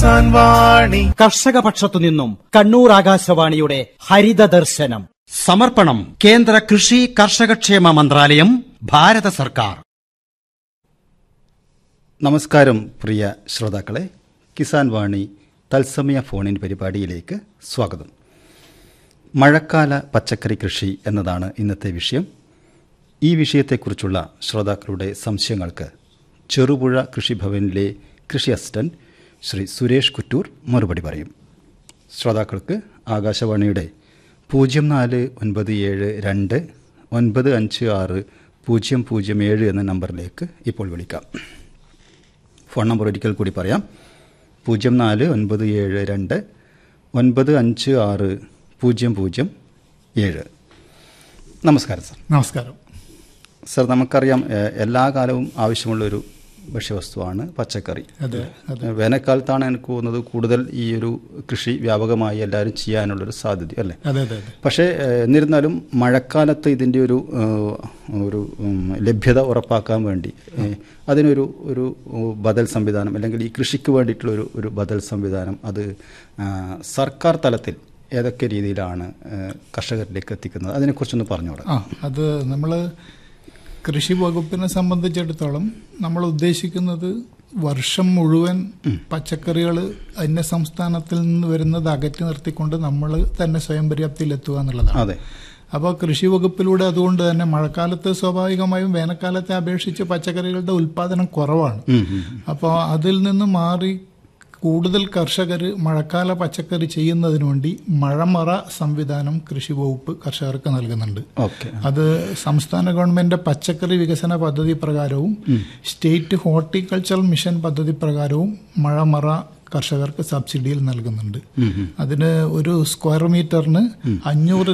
കിസാൻ വാണി കർഷക പക്ഷത്തു നിന്നും കണ്ണൂർ ആകാശവാണിയുടെ ഹരിത ദർശനം സമർപ്പണം കേന്ദ്ര കൃഷി കർഷകക്ഷേമ മന്ത്രാലയം ഭാരത സർക്കാർ നമസ്കാരം പ്രിയ ശ്രോതാക്കളെ കിസാൻ വാണി തത്സമയ ഫോണിൻ പരിപാടിയിലേക്ക് സ്വാഗതം മഴക്കാല പച്ചക്കറി കൃഷി എന്നതാണ് ഇന്നത്തെ വിഷയം ഈ വിഷയത്തെക്കുറിച്ചുള്ള ശ്രോതാക്കളുടെ സംശയങ്ങൾക്ക് ചെറുപുഴ കൃഷിഭവനിലെ കൃഷി അസിസ്റ്റന്റ് ശ്രീ സുരേഷ് കുറ്റൂർ മറുപടി പറയും ശ്രോതാക്കൾക്ക് ആകാശവാണിയുടെ പൂജ്യം നാല് ഒൻപത് ഏഴ് രണ്ട് ഒൻപത് അഞ്ച് ആറ് പൂജ്യം പൂജ്യം ഏഴ് എന്ന നമ്പറിലേക്ക് ഇപ്പോൾ വിളിക്കാം ഫോൺ നമ്പർ ഒരിക്കൽ കൂടി പറയാം പൂജ്യം നാല് ഒൻപത് ഏഴ് രണ്ട് ഒൻപത് അഞ്ച് ആറ് പൂജ്യം പൂജ്യം ഏഴ് നമസ്കാരം സർ നമസ്കാരം സർ നമുക്കറിയാം ഏഹ്, എല്ലാ കാലവും ആവശ്യമുള്ളൊരു ഭക്ഷ്യവസ്തുവാണ് പച്ചക്കറി അതെ അതെ വേനൽക്കാലത്താണ് എനിക്ക് തോന്നുന്നത് കൂടുതൽ ഈ ഒരു കൃഷി വ്യാപകമായി എല്ലാവരും ചെയ്യാനുള്ളൊരു സാധ്യത അല്ലേ അതെ അതെ അതെ പക്ഷേ ഏഹ്, എന്നിരുന്നാലും മഴക്കാലത്ത് ഇതിൻ്റെ ഒരു ഏഹ്, ഒരു ഉം, ലഭ്യത ഉറപ്പാക്കാൻ വേണ്ടി ഏഹ്, അതിനൊരു ഒരു ഉം, ബദൽ സംവിധാനം അല്ലെങ്കിൽ ഈ കൃഷിക്ക് വേണ്ടിയിട്ടുള്ള ഒരു ഒരു ബദൽ സംവിധാനം അത് ആ, സർക്കാർ തലത്തിൽ ഏതൊക്കെ രീതിയിലാണ് ഏഹ്, കർഷകരിലേക്ക് എത്തിക്കുന്നത് അതിനെക്കുറിച്ചൊന്ന് പറഞ്ഞോളാം ആ അത് നമ്മൾ കൃഷി വകുപ്പിനെ സംബന്ധിച്ചിടത്തോളം നമ്മൾ ഉദ്ദേശിക്കുന്നത് വർഷം മുഴുവൻ പച്ചക്കറികൾ അന്യ സംസ്ഥാനത്തിൽ നിന്ന് വരുന്നത് അകറ്റി നിർത്തിക്കൊണ്ട് നമ്മൾ തന്നെ സ്വയം പര്യാപ്തിയിൽ എത്തുക എന്നുള്ളതാണ് അതെ അപ്പോൾ കൃഷി വകുപ്പിലൂടെ അതുകൊണ്ട് തന്നെ മഴക്കാലത്ത് സ്വാഭാവികമായും വേനൽക്കാലത്തെ അപേക്ഷിച്ച് പച്ചക്കറികളുടെ ഉൽപാദനം കുറവാണ് ഉം, ഉം. അപ്പോൾ അതിൽ നിന്ന് മാറി കൂടുതൽ കർഷകർ മഴക്കാല പച്ചക്കറി ചെയ്യുന്നതിന് വേണ്ടി മഴമറ സംവിധാനം കൃഷി വകുപ്പ് കർഷകർക്ക് നൽകുന്നുണ്ട് ഓക്കെ അത് സംസ്ഥാന ഗവൺമെന്റ് പച്ചക്കറി വികസന പദ്ധതി പ്രകാരവും സ്റ്റേറ്റ് ഹോർട്ടിക്കൾച്ചറൽ മിഷൻ പദ്ധതി പ്രകാരവും മഴമറ കർഷകർക്ക് സബ്സിഡിയിൽ നൽകുന്നുണ്ട് അതിന് ഒരു സ്ക്വയർ മീറ്ററിന് അഞ്ഞൂറ്